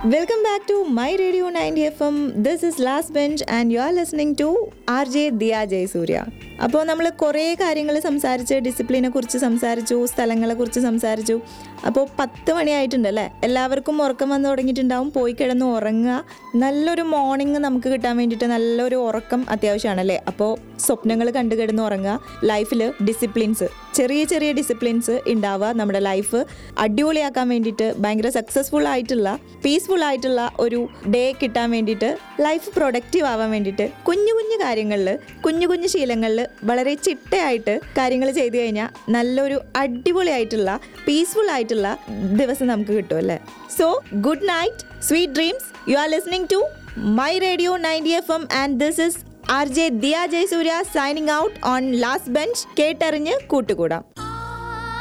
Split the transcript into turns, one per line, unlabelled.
welcome back to my radio ninety F M this is last bench and you are listening to R J Diya Jayasurya അപ്പോൾ നമ്മൾ കുറേ കാര്യങ്ങൾ സംസാരിച്ച് ഡിസിപ്ലിനെ കുറിച്ച് സംസാരിച്ചു സ്ഥലങ്ങളെ കുറിച്ച് സംസാരിച്ചു അപ്പോൾ പത്ത് മണിയായിട്ടുണ്ട് അല്ലേ എല്ലാവർക്കും ഉറക്കം വന്ന് തുടങ്ങിയിട്ടുണ്ടാവും പോയി കിടന്ന് ഉറങ്ങുക നല്ലൊരു മോർണിംഗ് നമുക്ക് കിട്ടാൻ വേണ്ടിയിട്ട് നല്ലൊരു ഉറക്കം അത്യാവശ്യമാണല്ലേ അപ്പോൾ സ്വപ്നങ്ങൾ കണ്ടു കിടന്ന് ഉറങ്ങുക ലൈഫിൽ ഡിസിപ്ലിൻസ് ചെറിയ ചെറിയ ഡിസിപ്ലിൻസ് ഉണ്ടാവുക നമ്മുടെ ലൈഫ് അടിപൊളിയാക്കാൻ വേണ്ടിയിട്ട് ഭയങ്കര സക്സസ്ഫുൾ ആയിട്ടുള്ള പീസ്ഫുൾ ആയിട്ടുള്ള ഒരു ഡേ കിട്ടാൻ വേണ്ടിയിട്ട് ലൈഫ് പ്രൊഡക്റ്റീവ് ആവാൻ വേണ്ടിയിട്ട് കുഞ്ഞു കുഞ്ഞു കാര്യങ്ങളിൽ കുഞ്ഞു കുഞ്ഞു ശീലങ്ങളിൽ വളരെ ചിട്ടയായിട്ട് കാര്യങ്ങൾ ചെയ്തു കഴിഞ്ഞാൽ നല്ലൊരു അടിപൊളിയായിട്ടുള്ള പീസ്ഫുൾ ആയിട്ടുള്ള ദിവസം നമുക്ക് കിട്ടും അല്ലേ so good night sweet dreams you are listening to my radio ninety F M and this is R J Diya Jayasurya signing out on last bench കേട്ടറിഞ്ഞ് കൂട്ടുകൂടാം